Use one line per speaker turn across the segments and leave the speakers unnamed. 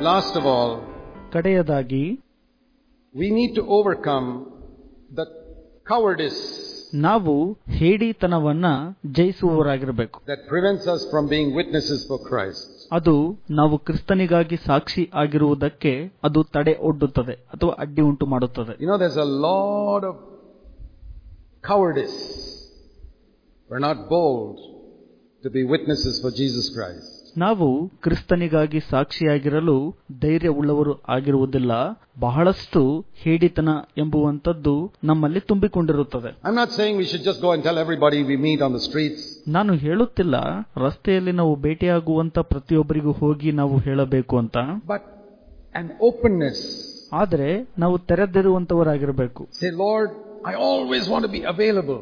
last of all,
ಕಡೆಯದಾಗಿ
we need to overcome the cowardice
ನಾವು ಹೇಡಿತನವನ್ನ ಜಯಿಸುವವರಾಗಿರಬೇಕು
that prevents us from being witnesses for Christ.
ಅದು ನಾವು ಕ್ರಿಸ್ತನಿಗಾಗಿ ಸಾಕ್ಷಿ ಆಗಿರುವುದಕ್ಕೆ ಅದು ತಡೆ ಒಡ್ಡುತ್ತದೆ ಅಥವಾ ಅಡ್ಡಿ ಉಂಟು ಮಾಡುತ್ತದೆ
You know, there's a lot of cowardice. We're not bold to be witnesses for Jesus Christ.
ನಾವು ಕ್ರಿಸ್ತನಿಗಾಗಿ ಸಾಕ್ಷಿಯಾಗಿರಲು ಧೈರ್ಯವುಳ್ಳವರು ಆಗಿರುವುದಿಲ್ಲ ಬಹಳಷ್ಟು ಹೇಡಿತನ ಎಂಬುವಂಥದ್ದು ನಮ್ಮಲ್ಲಿ ತುಂಬಿಕೊಂಡಿರುತ್ತದೆ
I'm not saying we should just go and tell everybody we meet on the streets.
ನಾನು ಹೇಳುತ್ತಿಲ್ಲ ರಸ್ತೆಯಲ್ಲಿ ನಾವು ಭೇಟಿಯಾಗುವಂತ ಪ್ರತಿಯೊಬ್ಬರಿಗೂ ಹೋಗಿ ನಾವು ಹೇಳಬೇಕು ಅಂತ
But an openness.
ಆದರೆ ನಾವು ತೆರೆದಿರುವಂತವರಾಗಿರಬೇಕು
Say, Lord, I always want to be available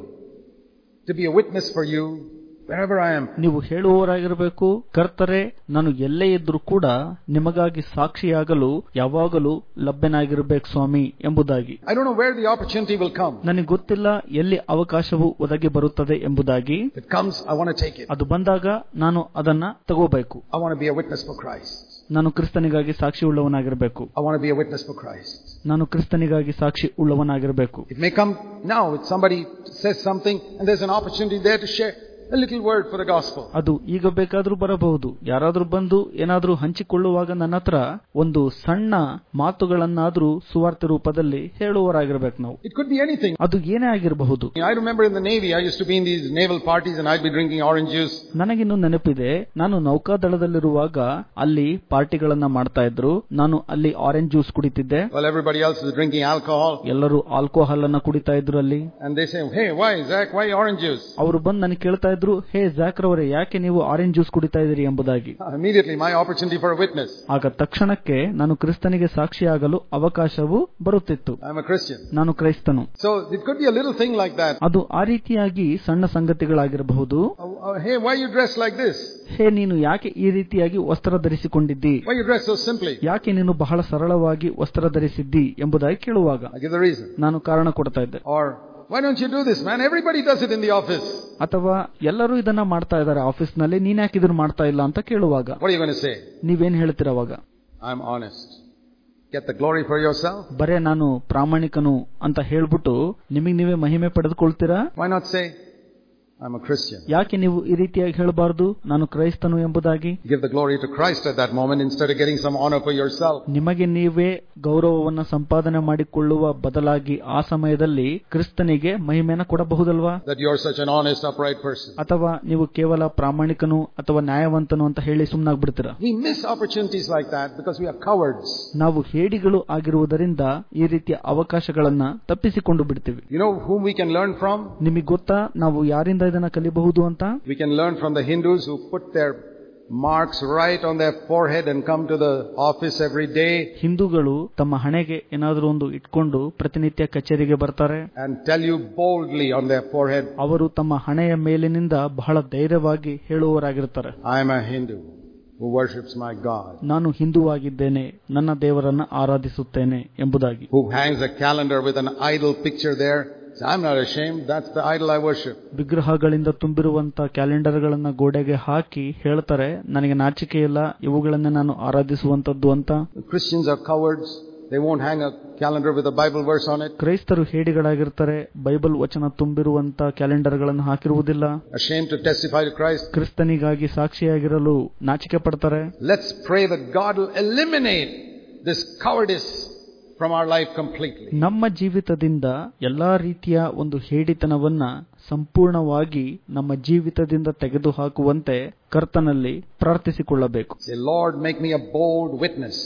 to be a witness for you wherever I am.
ನೀವು ಹೇಳುವವರಾಗಿರಬೇಕು ಕರ್ತರೆ ನಾನು ಎಲ್ಲೇ ಇದ್ರೂ ಕೂಡ ನಿಮಗಾಗಿ ಸಾಕ್ಷಿಯಾಗಲು ಯಾವಾಗಲೂ ಲಭ್ಯನಾಗಿರಬೇಕು ಸ್ವಾಮಿ ಎಂಬುದಾಗಿ
I don't know where the opportunity will come.
ನನಗೆ ಗೊತ್ತಿಲ್ಲ ಎಲ್ಲಿ ಅವಕಾಶವು ಒದಗಿ ಬರುತ್ತದೆ ಎಂಬುದಾಗಿ
If it comes, I want to take it.
ಅದು ಬಂದಾಗ ನಾನು ಅದನ್ನ ತಗೋಬೇಕು
I want to be a witness for Christ.
ನಾನು ಕ್ರಿಸ್ತನಿಗಾಗಿ ಸಾಕ್ಷಿ ಉಳ್ಳವನಾಗಿರಬೇಕು
I want to be a witness for Christ.
ನಾನು ಕ್ರಿಸ್ತನಿಗಾಗಿ ಸಾಕ್ಷಿ ಉಳ್ಳವನಾಗಿರಬೇಕು
It may come now if somebody says something and there's an opportunity there to share a little word for the gospel.
ಅದು ಈಗ ಬೇಕಾದ್ರೂ ಬರಬಹುದು ಯಾರಾದ್ರೂ ಬಂದು ಏನಾದ್ರೂ ಹಂಚಿಕೊಳ್ಳುವಾಗ ನನ್ನ ಹತ್ರ ಒಂದು ಸಣ್ಣ ಮಾತುಗಳನ್ನಾದ್ರೂ ಸುವಾರ್ತೆ ರೂಪದಲ್ಲಿ ಹೇಳುವವರಾಗಿರ್ಬೇಕು ನಾವು
It could be anything.
ಅದು ಏನೇ ಆಗಿರಬಹುದು
I remember in the Navy, I used to be in these naval parties and I'd be drinking orange juice.
ನನಗಿನ್ನು ನೆನಪಿದೆ ನಾನು ನೌಕಾದಳದಲ್ಲಿರುವಾಗ ಅಲ್ಲಿ ಪಾರ್ಟಿಗಳನ್ನ ಮಾಡ್ತಾ ಇದ್ರು ನಾನು ಅಲ್ಲಿ ಆರೆಂಜ್ ಜ್ಯೂಸ್ ಕುಡಿತಿದ್ದೆ
While everybody else is drinking alcohol.
ಎಲ್ಲರೂ ಆಲ್ಕೋಹಾಲ್ ಅನ್ನ ಕುಡಿತಾ ಇದ್ರು ಅಲ್ಲಿ
And they say, hey, why, Zach, why orange juice?
ಅವರು ಬಂದು ನನಗೆ ಕೇಳ್ತಾ ಇದ್ರು ಹೇ ಜಾಕ್ರವರೇ ಯಾಕೆ ನೀವು ಆರೆಂಜ್ ಜ್ಯೂಸ್ ಕುಡಿತಾ ಇದ್ದೀರಿ ಎಂಬುದಾಗಿ
Immediately, my opportunity for a witness.
ಆಗ ತಕ್ಷಣಕ್ಕೆ ನಾನು ಕ್ರಿಸ್ತನಿಗೆ ಸಾಕ್ಷಿಯಾಗಲು ಅವಕಾಶವು ಬರುತ್ತಿತ್ತು
I'm a Christian.
ನಾನು ಕ್ರೈಸ್ತನು
So it could be a little thing like that.
ಅದು ಆ ರೀತಿಯಾಗಿ ಸಣ್ಣ ಸಂಗತಿಗಳಾಗಿರಬಹುದು
Uh, uh, hey, why you dress like this?
ಹೇ ನೀನು ಯಾಕೆ ಈ ರೀತಿಯಾಗಿ ವಸ್ತ್ರ ಧರಿಸಿಕೊಂಡಿದ್ದಿ
Why you dress so simply?
ಯಾಕೆ ನೀನು ಬಹಳ ಸರಳವಾಗಿ ವಸ್ತ್ರ ಧರಿಸಿದ್ದಿ ಎಂಬುದಾಗಿ ಕೇಳುವಾಗ
I give the reason.
ನಾನು ಕಾರಣ ಕೊಡ್ತಾ ಇದ್ದೆ
Or, why don't you do this, man? Everybody does it in the office.
ಅಥವಾ ಎಲ್ಲರೂ ಇದನ್ನ ಮಾಡ್ತಾ ಇದ್ದಾರೆ ಆಫೀಸ್ನಲ್ಲಿ ನೀನ್ ಯಾಕೆ ಇದನ್ನ ಮಾಡ್ತಾ ಇಲ್ಲ ಅಂತ ಕೇಳುವಾಗ
What are you going to say?
ನೀವೇನ್ ಹೇಳ್ತೀರ ಅವಾಗ
I'm honest. Get the glory for yourself.
ಬರೇ ನಾನು ಪ್ರಾಮಾಣಿಕನು ಅಂತ ಹೇಳ್ಬಿಟ್ಟು ನಿಮಗೆ ನೀವೇ ಮಹಿಮೆ ಪಡೆದುಕೊಳ್ತೀರಾ
Why not say, I'm a Christian?
ಯಾಕೆ ನೀವು ಈ ರೀತಿಯಾಗಿ ಹೇಳಬಾರದು ನಾನು ಕ್ರೈಸ್ತನು ಎಂಬುದಾಗಿ
Give the glory to Christ at that moment instead of getting some honor for yourself.
ನಿಮಗೆ ನೀವೇ ಗೌರವವನ್ನ ಸಂಪಾದನೆ ಮಾಡಿಕೊಳ್ಳುವ ಬದಲಾಗಿ ಆ ಸಮಯದಲ್ಲಿ ಕ್ರಿಸ್ತನಿಗೆ ಮಹಿಮೆನ ಕೊಡಬಹುದಲ್ವಾ
That you're such an honest, upright person.
ಅಥವಾ ನೀವು ಕೇವಲ ಪ್ರಾಮಾಣಿಕನು ಅಥವಾ ನ್ಯಾಯವಂತನು ಅಂತ ಹೇಳಿ ಸುಮ್ಮನಾಗ್ಬಿಡ್ತೀರಾ
We miss opportunities like that because we are cowards.
ನಾವು ಹೇಡಿಗಳು ಆಗಿರುವುದರಿಂದ ಈ ರೀತಿಯ ಅವಕಾಶಗಳನ್ನ ತಪ್ಪಿಸಿಕೊಂಡು ಬಿಡ್ತೀವಿ
You know whom we can learn from?
ನಿಮಗೆ ಗೊತ್ತಾ ನಾವು ಯಾರಿಂದ ಇದನ್ನ ಕಲಿಬಹುದು ಅಂತ
We can learn from the Hindus who put their marks right on their forehead and come to the office every day
ಹಿಂದೂಗಳು ತಮ್ಮ ಹಣೆಗೆ ಏನಾದರೂ ಒಂದು ಇಟ್ಕೊಂಡು ಪ್ರತಿನಿತ್ಯ ಕಚೇರಿಗೆ ಬರ್ತಾರೆ
and tell you boldly on their forehead,
ಅವರು ತಮ್ಮ ಹಣೆಯ ಮೇಲಿನಿಂದ ಬಹಳ ಧೈರ್ಯವಾಗಿ ಹೇಳುವವರಾಗಿರ್ತಾರೆ
I am a Hindu who worships my God,
ನಾನು ಹಿಂದೂವಾಗಿದ್ದೇನೆ ನನ್ನ ದೇವರನ್ನ ಆರಾಧಿಸುತ್ತೇನೆ ಎಂಬುದಾಗಿ
who hangs a calendar with an idol picture there. So I'm not ashamed. That's the idol I worship.
ವಿಗ್ರಹಗಳಿಂದ ತುಂಬಿರುವಂತ ಕ್ಯಾಲೆಂಡರ್ಗಳನ್ನ ಗೋಡೆಗೆ ಹಾಕಿ ಹೇಳ್ತಾರೆ ನನಗೆ ನಾಚಿಕೆ ಇಲ್ಲ ಇವುಗಳನ್ನೇ ನಾನು ಆರಾಧಿಸುವಂತದ್ದು ಅಂತ
Christians are cowards. They won't hang a calendar with a Bible verse on it.
ಕ್ರೈಸ್ತರು ಹೇಡಿಗಳಾಗಿರ್ತಾರೆ Bible ವಚನ ತುಂಬಿರುವಂತ ಕ್ಯಾಲೆಂಡರ್ಗಳನ್ನು ಹಾಕಿರುವುದಿಲ್ಲ
Ashamed to testify to Christ.
ಕ್ರಿಸ್ತನಿಗಾಗಿ ಸಾಕ್ಷಿಯಾಗಿರಲು ನಾಚಿಕೆ ಪಡ್ತಾರೆ
Let's pray that God will eliminate this cowardice from our life completely.
ನಮ್ಮ ಜೀವಿತದಿಂದ ಎಲ್ಲಾ ರೀತಿಯ ಒಂದು ಹೇಡಿತನವನ್ನ ಸಂಪೂರ್ಣವಾಗಿ ನಮ್ಮ ಜೀವಿತದಿಂದ ತೆಗೆದುಹಾಕುವಂತೆ ಕರ್ತನಲ್ಲಿ ಪ್ರಾರ್ಥಿಸಿಕೊಳ್ಳಬೇಕು
Say, Lord, make me a bold witness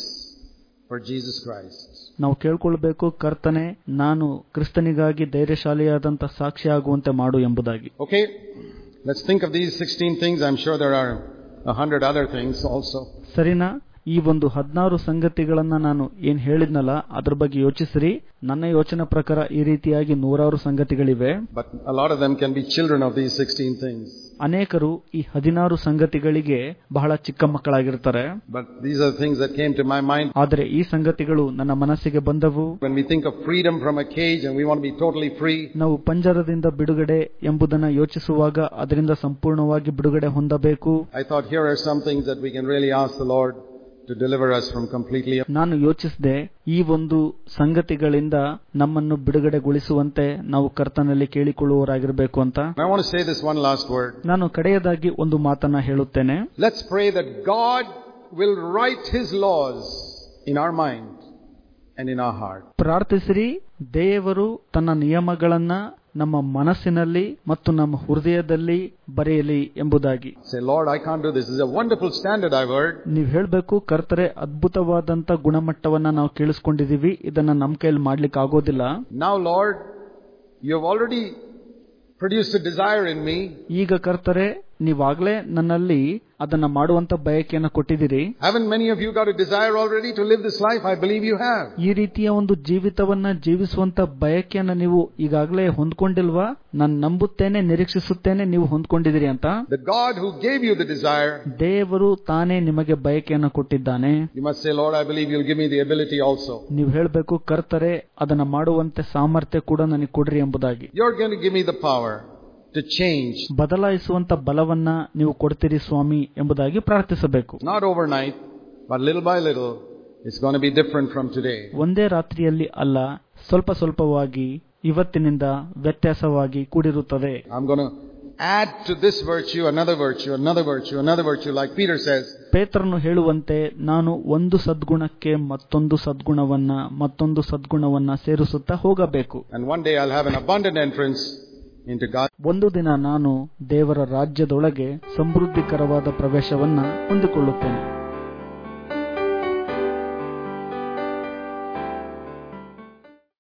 for Jesus Christ.
ನಾವು ಕೇಳ್ಕೊಳ್ಬೇಕು ಕರ್ತನೆ ನಾನು ಕ್ರಿಸ್ತನಿಗಾಗಿ ಧೈರ್ಯಶಾಲಿಯಾದಂತ ಸಾಕ್ಷಿಯಾಗುವಂತೆ ಮಾಡು ಎಂಬುದಾಗಿ
Okay? Let's think of these 16 things. I'm sure there are a hundred other things also.
ಸರಿನಾ ಈ ಒಂದು ಹದಿನಾರು ಸಂಗತಿಗಳನ್ನ ನಾನು ಏನ್ ಹೇಳಿದ್ನಲ್ಲ ಅದ್ರ ಬಗ್ಗೆ ಯೋಚಿಸ್ರಿ ನನ್ನ ಯೋಚನೆ ಪ್ರಕಾರ ಈ ರೀತಿಯಾಗಿ ನೂರಾರು ಸಂಗತಿಗಳಿವೆ
But a lot of them can be children of these 16 things.
ಅನೇಕರು ಈ ಹದಿನಾರು ಸಂಗತಿಗಳಿಗೆ ಬಹಳ ಚಿಕ್ಕ ಮಕ್ಕಳಾಗಿರ್ತಾರೆ
But these are the things that came to my mind
ಆದರೆ ಈ ಸಂಗತಿಗಳು ನನ್ನ ಮನಸ್ಸಿಗೆ ಬಂದವು
when we think of freedom from a cage and we want to be totally free.
ನಾವು ಪಂಜರದಿಂದ ಬಿಡುಗಡೆ ಎಂಬುದನ್ನ ಯೋಚಿಸುವಾಗ ಅದರಿಂದ ಸಂಪೂರ್ಣವಾಗಿ ಬಿಡುಗಡೆ ಹೊಂದಬೇಕು
I thought here are some things that we can really ask the Lord to deliver us from completely.
ನಾನು ಯೋಚಿಸಿದೆ ಈ ಒಂದು ಸಂಗತಿಗಳಿಂದ ನಮ್ಮನ್ನು ಬಿಡುಗಡೆಗೊಳಿಸುವಂತೆ ನಾವು ಕರ್ತನಲ್ಲಿ ಕೇಳಿಕೊಳ್ಳುವವರಾಗಿರಬೇಕು ಅಂತ
I want to say this one last word.
ನಾನು ಕಡೆಯದಾಗಿ ಒಂದು ಮಾತನ್ನ ಹೇಳುತ್ತೇನೆ
Let's pray that God will write His laws in our mind and in our heart.
ಪ್ರಾರ್ಥಿಸಿರಿ ದೇವರು ತನ್ನ ನಿಯಮಗಳನ್ನ ನಮ್ಮ ಮನಸ್ಸಿನಲ್ಲಿ ಮತ್ತು ನಮ್ಮ ಹೃದಯದಲ್ಲಿ ಬರೆಯಲಿ ಎಂಬುದಾಗಿ
Say, Lord, I can't do this. This is a wonderful standard I've heard.
ನೀವ್ ಹೇಳ್ಬೇಕು ಕರ್ತರೆ ಅದ್ಭುತವಾದಂತ ಗುಣಮಟ್ಟವನ್ನ ನಾವು ಕೇಳಿಸ್ಕೊಂಡಿದೀವಿ ಇದನ್ನ ನಮ್ ಕೈಯಲ್ಲಿ ಮಾಡ್ಲಿಕ್ಕೆ ಆಗೋದಿಲ್ಲ
Now, Lord, you have already produced a desire in me.
ಈಗ ಕರ್ತರೆ ನೀವಾಗ್ಲೇ ನನ್ನಲ್ಲಿ ಅದನ್ನ ಮಾಡುವಂತ ಬಯಕೆಯನ್ನ ಕೊಟ್ಟಿದ್ದೀರಿ
Haven't many of you got a desire already to live this life? I believe you have.
ಈ ರೀತಿಯ ಒಂದು ಜೀವಿತವನ್ನ ಜೀವಿಸುವಂತ ಬಯಕೆಯನ್ನ ನೀವು ಈಗಾಗಲೇ ಹೊಂದ್ಕೊಂಡಿಲ್ವಾ ನಾನು ನಂಬುತ್ತೇನೆ ನಿರೀಕ್ಷಿಸುತ್ತೇನೆ ನೀವು ಹೊಂದ್ಕೊಂಡಿದ್ದೀರಿ ಅಂತ
The God who gave you the desire,
ದೇವರು ತಾನೇ ನಿಮಗೆ ಬಯಕೆಯನ್ನ ಕೊಟ್ಟಿದ್ದಾನೆ
you must say, Lord, I believe you'll give me the ability also.
ನೀವು ಹೇಳ್ಬೇಕು ಕರ್ತರೆ ಅದನ್ನ ಮಾಡುವಂತೆ ಸಾಮರ್ಥ್ಯ ಕೂಡ ನನಗೆ ಕೊಡ್ರಿ ಎಂಬುದಾಗಿ
You're going to give me the power to change,
ಬದಲಾಯಿಸುವಂತ ಬಲವನ್ನ ನೀವು ಕೊಡ್ತೀರಿ ಸ್ವಾಮಿ ಎಂಬುದಾಗಿ ಪ್ರಾರ್ಥಿಸಬೇಕು
not overnight, but little by little, it's going to be different from today.
ಒಂದೇ ರಾತ್ರಿಯಲ್ಲಿ ಅಲ್ಲ ಸ್ವಲ್ಪ ಸ್ವಲ್ಪವಾಗಿ ಇವತ್ತಿನಿಂದ ವ್ಯತ್ಯಾಸವಾಗಿ ಕೂಡಿರುತ್ತದೆ
I'm going to add to this virtue another virtue, another virtue, another virtue, like Peter says.
ಪೇತ್ರನು ಹೇಳುವಂತೆ ನಾನು ಒಂದು ಸದ್ಗುಣಕ್ಕೆ ಮತ್ತೊಂದು ಸದ್ಗುಣವನ್ನ ಮತ್ತೊಂದು ಸದ್ಗುಣವನ್ನ ಸೇರಿಸುತ್ತಾ ಹೋಗಬೇಕು
And one day I'll have an abundant entrance into God.
ಒಂದು ದಿನ ನಾನು ದೇವರ ರಾಜ್ಯದೊಳಗೆ ಸಮೃದ್ಧಿಕರವಾದ ಪ್ರವೇಶವನ್ನ ಹೊಂದಿಕೊಳ್ಳುತ್ತೇನೆ